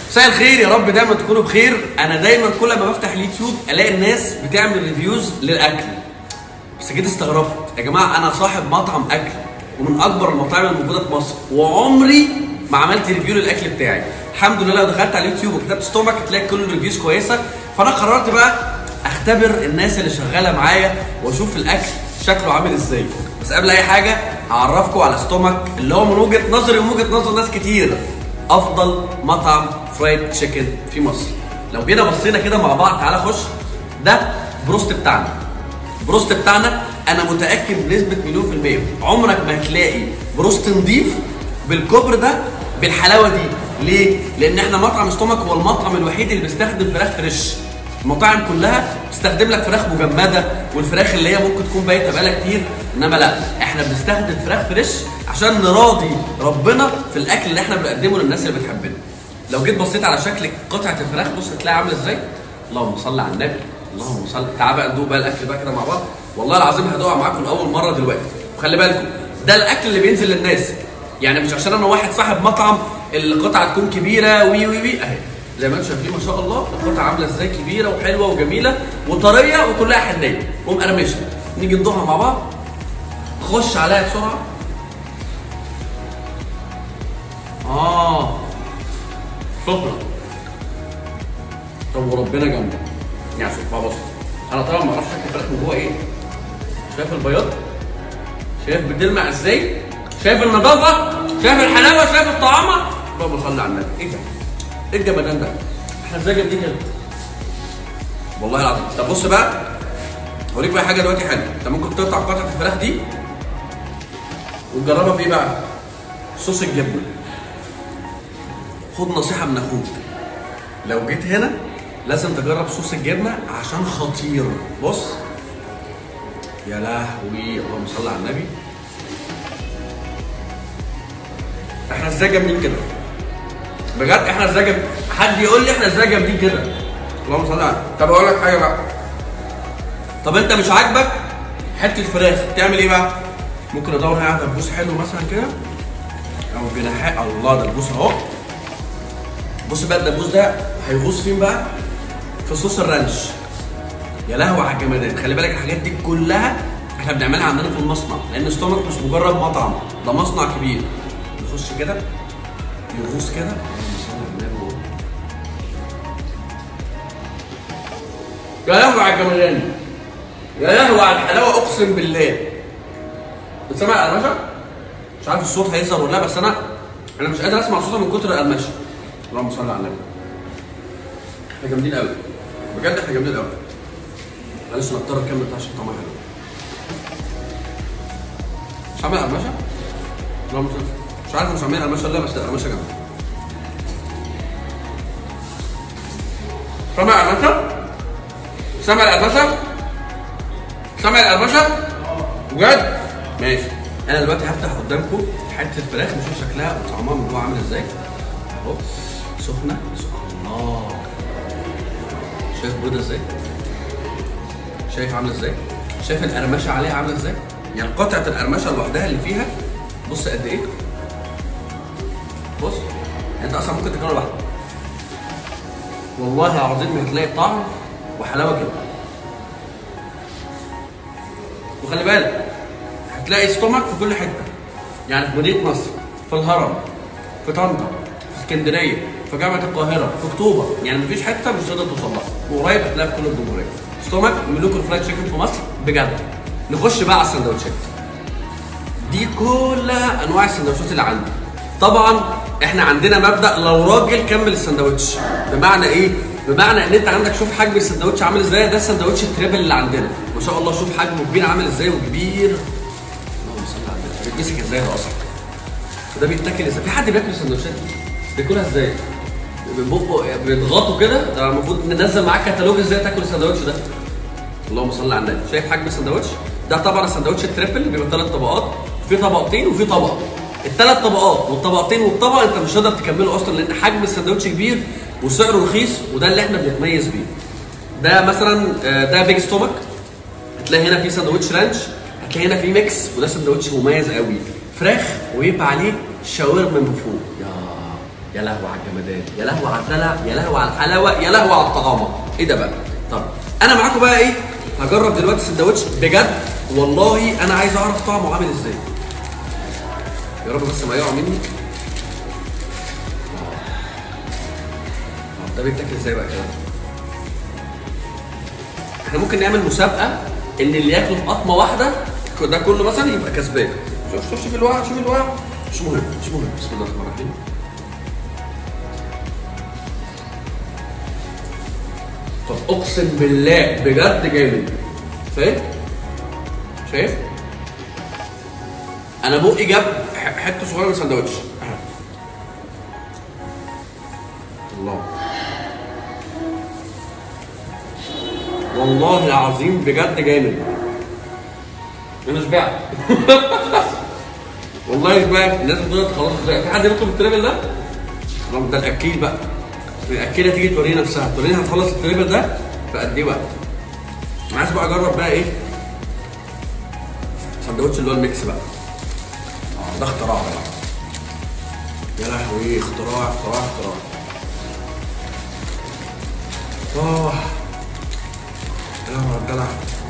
مساء الخير يا رب دايما تكونوا بخير انا دايما كل ما بفتح اليوتيوب الاقي الناس بتعمل ريفيوز للاكل بس جيت استغربت يا جماعه انا صاحب مطعم اكل ومن اكبر المطاعم الموجوده في مصر وعمري ما عملت ريفيو للاكل بتاعي الحمد لله لو دخلت على اليوتيوب وكتبت ستومك هتلاقي كل الريفيوز كويسه فانا قررت بقى اختبر الناس اللي شغاله معايا واشوف الاكل شكله عامل ازاي بس قبل اي حاجه هعرفكم على ستومك اللي هو من وجهه نظري ومن وجهه نظر ناس كتير افضل مطعم فرايد تشيكن في مصر لو جينا بصينا كده مع بعض تعالى خش ده بروست بتاعنا بروست بتاعنا انا متاكد بنسبه مليون في الميه عمرك ما هتلاقي بروست نضيف بالكبر ده بالحلاوه دي ليه لان احنا مطعم ستومك هو المطعم الوحيد اللي بيستخدم فراخ فريش المطاعم كلها بتستخدم لك فراخ مجمده والفراخ اللي هي ممكن تكون بايته بقالها كتير انما لا احنا بنستخدم فراخ فريش عشان نراضي ربنا في الاكل اللي احنا بنقدمه للناس اللي بتحبنا لو جيت بصيت على شكل قطعه الفراخ بص هتلاقيها عامله ازاي اللهم صل على النبي اللهم صل تعال بقى ندوق بقى الاكل بقى كده مع بعض والله العظيم هدوقها معاكم لاول مره دلوقتي وخلي بالكم ده الاكل اللي بينزل للناس يعني مش عشان انا واحد صاحب مطعم القطعه تكون كبيره وي وي وي اهي زي ما انتم شايفين ما شاء الله القطعه عامله ازاي كبيره وحلوه وجميله وطريه وكلها حنيه ومقرمشه نيجي ندوقها مع بعض خش عليها بسرعه اه سخنه طب وربنا جامده يعني شوف بقى بص انا طبعا ما اعرفش شكل الفراخ من جوه ايه شايف البياض شايف بتلمع ازاي شايف النظافه شايف الحلاوه شايف الطعامه اللهم صل على النبي ايه ده ايه الجمدان ده احنا ازاي جامدين كده والله العظيم طب بص بقى هوريك بقى حاجه دلوقتي حلوه انت ممكن تقطع قطعه الفراخ دي وتجربها بايه بقى صوص الجبنه خد نصيحه من اخوك لو جيت هنا لازم تجرب صوص الجبنه عشان خطير بص يا لهوي اللهم صل على النبي احنا ازاي جامدين كده بجد احنا ازاي جامدين حد يقول لي احنا ازاي جامدين كده اللهم صل على طب اقول لك حاجه بقى طب انت مش عاجبك حته فراخ تعمل ايه بقى ممكن ادور على دبوس حلو مثلا كده او جناحات الله دبوس اهو بص بقى الدبوس ده هيغوص فين بقى في صوص الرانش يا لهوي على الجمدان خلي بالك الحاجات دي كلها احنا بنعملها عندنا في المصنع لان ستومك مش مجرد مطعم ده مصنع كبير نخش كده يغوص كده يا لهوي على الجمدان يا لهوي على الحلاوه اقسم بالله بتسمع القرمشه؟ مش عارف الصوت هيظهر ولا لا بس انا انا مش قادر اسمع صوتها من كتر القرمشه اللهم صل على النبي احنا جامدين قوي بجد احنا جامدين قوي معلش انا اضطر اكمل عشان طعمها حلو مش عامل قرمشه؟ اللهم صل مش عارف مش عاملين قرمشه ولا لا بس القرمشه جامده سامع القرمشه؟ سامع القرمشه؟ سامع القرمشه؟ بجد؟ ماشي انا دلوقتي هفتح قدامكم حته الفراخ نشوف شكلها وطعمها من جوه عامل ازاي اهو سخنه سبحان الله شايف بيضه ازاي شايف عامله ازاي شايف القرمشه عليها عامله ازاي يعني قطعه القرمشه لوحدها اللي فيها بص قد ايه بص انت اصلا ممكن تاكلها لوحدها والله العظيم هتلاقي طعم وحلاوه كده وخلي بالك هتلاقي ستومك في كل حته يعني في مدينه نصر في الهرم في طنطا في اسكندريه في جامعه القاهره في اكتوبر يعني مفيش حته مش تقدر توصل لها وقريب هتلاقيها في كل الجمهوريه ستومك ملوك الفرايد تشيكن في مصر بجد نخش بقى على السندوتشات دي كلها انواع السندوتشات اللي عندي طبعا احنا عندنا مبدا لو راجل كمل السندوتش بمعنى ايه بمعنى ان انت عندك شوف حجم السندوتش عامل ازاي ده السندوتش التريبل اللي عندنا ما شاء الله شوف حجمه كبير عامل ازاي وكبير اللهم صل على النبي بيتمسك ازاي ده اصلا وده بيتاكل ازاي في حد بياكل السندوتشات دي بياكلها ازاي بيبقوا بيضغطوا كده ده المفروض ننزل معاك كتالوج ازاي تاكل السندوتش ده اللهم صل على النبي شايف حجم السندوتش ده طبعا السندوتش التريبل بيبقى ثلاث طبقات في طبقتين وفي طبقه الثلاث طبقات والطبقتين والطبقه انت مش هتقدر تكمله اصلا لان حجم السندوتش كبير وسعره رخيص وده اللي احنا بنتميز بيه ده مثلا آه، ده بيج ستومك هتلاقي هنا في سندوتش رانش هتلاقي هنا في ميكس وده سندوتش مميز قوي فراخ ويبقى عليه شاورما من فوق يا يا لهوي على الجمدان يا لهوي على الدلع يا لهوي على الحلاوه يا لهوي على الطعامه ايه ده بقى طب انا معاكم بقى ايه هجرب دلوقتي السندوتش بجد والله انا عايز اعرف طعمه عامل ازاي يا رب بس ما يقع مني آه، ده بيتاكل ازاي بقى كده احنا ممكن نعمل مسابقه ان اللي ياكل في قطمه واحده ده كله مثلا يبقى كسبان شوف شوف شوف الوقع شوف الوقع مش مهم مش مهم بسم الله الرحمن الرحيم طب اقسم بالله بجد جامد شايف شايف انا بقي جاب ح- حته صغيره من السندوتش أهو. الله والله العظيم بجد جامد انا شبعت والله شبعت الناس فضلت خلاص زي في حد يطلب التريبل ده؟ طب ده الاكيل بقى الاكيله تيجي تورينا نفسها تورينا هتخلص التريبل ده في قد ايه وقت انا عايز بقى اجرب بقى ايه سندوتش اللي هو الميكس بقى آه، ده اختراع بقى يا لهوي اختراع اختراع اختراع اه يا لهوي على الدلع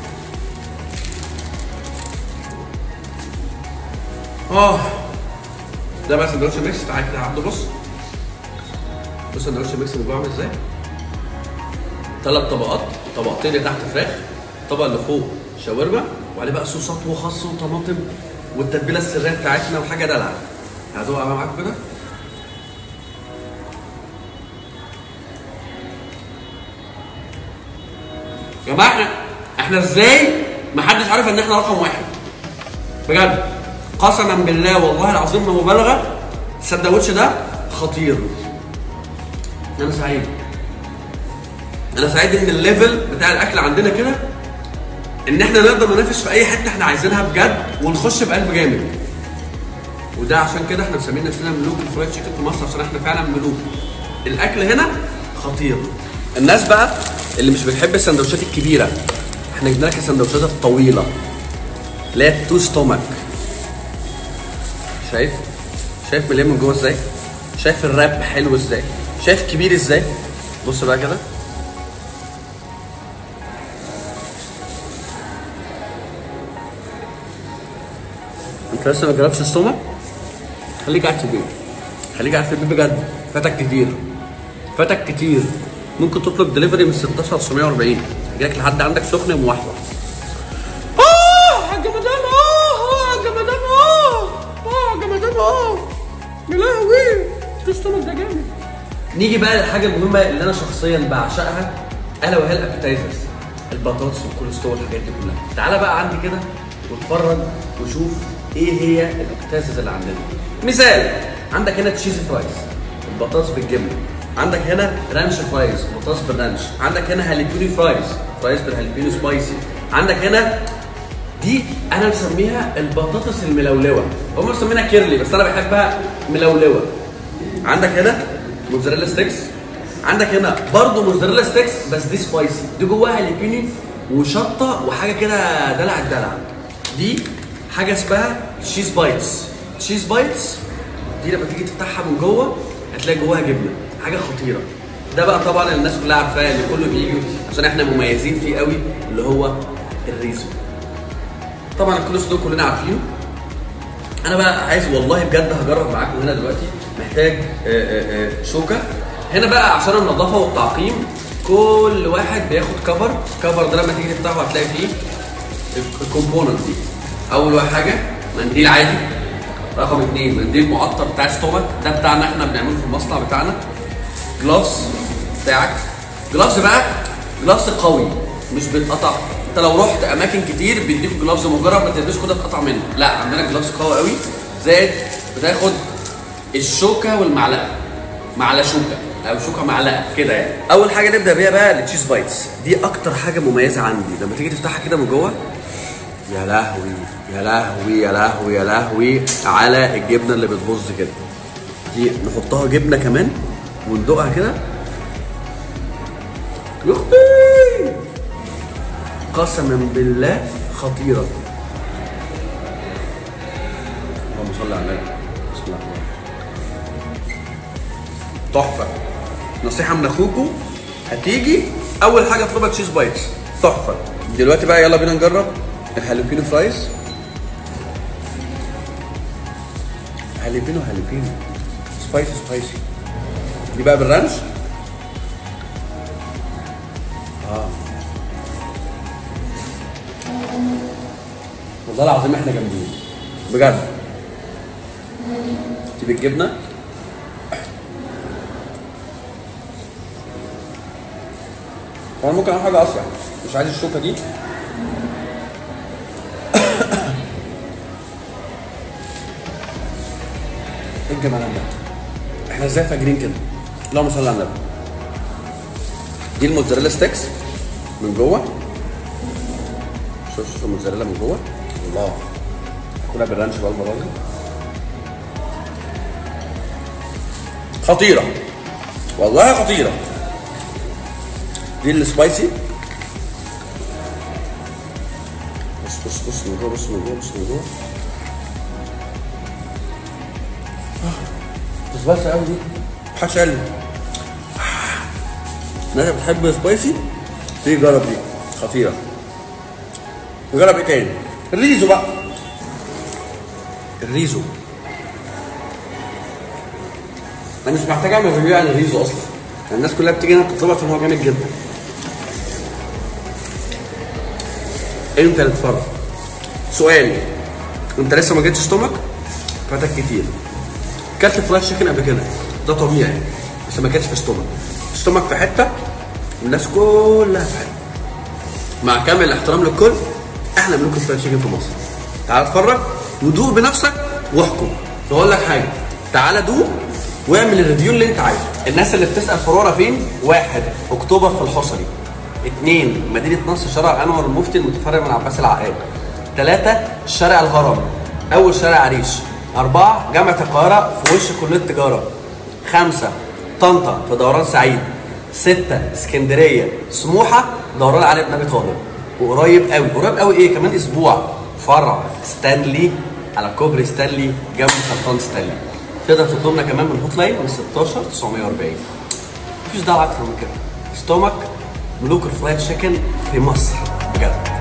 اه ده بقى سندوتش ميكس تعالى كده يا عبده بص بص سندوتش ميكس من جوه عامل ازاي ثلاث طبقات طبقتين اللي تحت فراخ الطبق اللي فوق شاورما وعليه بقى صوصات وخس وطماطم والتتبيله السريه بتاعتنا وحاجه دلع هدوق بقى معاكم كده يا جماعه احنا احنا ازاي ما حدش عارف ان احنا رقم واحد بجد قسما بالله والله العظيم ما مبالغه السندوتش ده خطير انا سعيد انا سعيد ان الليفل بتاع الاكل عندنا كده ان احنا نقدر ننافس في اي حته احنا عايزينها بجد ونخش بقلب جامد وده عشان كده احنا مسمين نفسنا ملوك الفرايد تشيكن في مصر عشان احنا فعلا ملوك الاكل هنا خطير الناس بقى اللي مش بتحب السندوتشات الكبيره احنا جبنا لك السندوتشات الطويله اللي هي تو ستومك شايف شايف مليان من جوه ازاي شايف الراب حلو ازاي شايف كبير ازاي بص بقى كده انت لسه ما جربتش السومه خليك قاعد في البيت خليك قاعد في البيت بجد فاتك كتير فاتك كتير ممكن تطلب دليفري من 16 940 يجيلك لحد عندك سخن يوم واحده اه يا جمدان اه اه يا جمدان اه اه يا جمدان اه يا لهوي السtomach ده جامد نيجي بقى للحاجه المهمه اللي انا شخصيا بعشقها الا وهي الابيتايزرز البطاطس والكوليسترول والحاجات دي كلها تعالى بقى عندي كده واتفرج وشوف ايه هي الابيتايزرز اللي عندنا مثال عندك هنا تشيزي فرايز البطاطس بالجبنه عندك هنا رانش فرايز بطاطس بالرانش عندك هنا هاليبينو فرايز فرايز بالهاليبينو سبايسي عندك هنا دي انا مسميها البطاطس الملولوه هم مسمينها كيرلي بس انا بحبها ملولوه عندك هنا موتزاريلا ستيكس عندك هنا برضه موتزاريلا ستيكس بس دي سبايسي دي جواها هاليبينو وشطه وحاجه كده دلع الدلع دي حاجه اسمها تشيز بايتس تشيز بايتس دي لما تيجي تفتحها من جوه هتلاقي جواها جبنه حاجه خطيره ده بقى طبعا الناس كلها عارفاه اللي كله بيجي عشان احنا مميزين فيه قوي اللي هو الريزو طبعا الكولوس دول كلنا عارفينه انا بقى عايز والله بجد هجرب معاكم هنا دلوقتي محتاج آه، آه، آه، شوكه هنا بقى عشان النظافه والتعقيم كل واحد بياخد كفر الكفر ده لما تيجي تفتحه هتلاقي فيه الكومبوننت دي اول حاجه منديل عادي رقم اثنين منديل معطر بتاع ستومك ده بتاعنا احنا بنعمله في المصنع بتاعنا جلافز بتاعك جلافز بقى جلافز قوي مش بيتقطع انت لو رحت اماكن كتير بيديك جلافز مجرد ما تلبسه كده اتقطع منه لا عندنا جلافز قوي قوي زائد بتاخد الشوكه والمعلقه معلقه شوكه او شوكه معلقه كده يعني اول حاجه نبدا بيها بقى التشيز بايتس دي اكتر حاجه مميزه عندي لما تيجي تفتحها كده من جوه يا لهوي يا لهوي يا لهوي يا لهوي على الجبنه اللي بتبظ كده دي نحطها جبنه كمان وندوقها كده يا اختي قسما بالله خطيره اللهم صل على النبي بسم الله الرحمن الرحيم تحفه نصيحه من اخوكم هتيجي اول حاجه اطلبها تشيز بايتس تحفه دلوقتي بقى يلا بينا نجرب الهالوبينو فرايز هالوبينو هالوبينو سبايسي سبايسي دي بقى بالرانش والله العظيم احنا جامدين بجد دي بالجبنه هو انا ممكن اعمل حاجه اسرع مش عايز الشوكه دي ايه الجمال ده احنا ازاي فاجرين كده اللهم صل على النبي دي الموتزاريلا ستيكس من جوه شوف شوف الموتزاريلا من جوه الله كلها بالرانش بقى المره دي خطيره والله خطيره دي السبايسي بص بص بص من جوه بص من جوه بص من جوه سبايسي قوي دي محدش قال لي الناس اللي بتحب السبايسي تيجي جرب دي خطيره نجرب ايه تاني الريزو بقى الريزو انا مش محتاج اعمل ريفيو عن الريزو اصلا الناس كلها بتيجي هنا بتطلبها عشان هو جامد جدا انت اللي تتفرج سؤال انت لسه ما جيتش ستومك فاتك كتير كلت فرايد تشيكن قبل كده ده طبيعي بس ما كانش في ستومك ستومك في حته والناس كلها في حته مع كامل الاحترام للكل احنا ملوك الفرايد تشيكن في مصر تعال اتفرج ودوق بنفسك واحكم بقول لك حاجه تعال دوق واعمل الريفيو اللي انت عايزه الناس اللي بتسال فروره فين واحد اكتوبر في الحصري اثنين مدينه نصر شارع انور المفتي المتفرع من عباس العقاد ثلاثة شارع الهرم أول شارع عريش أربعة جامعة القاهرة في وش كلية التجارة خمسة طنطا في دوران سعيد ستة اسكندرية سموحة دوران علي بن أبي طالب وقريب قوي قريب قوي إيه كمان أسبوع فرع ستانلي على كوبري ستانلي جنب سلطان ستانلي تقدر تطلبنا كمان من هوت لاين من 16 940 مفيش دعوة أكتر من كده ستومك ملوك الفرايد تشيكن في مصر بجد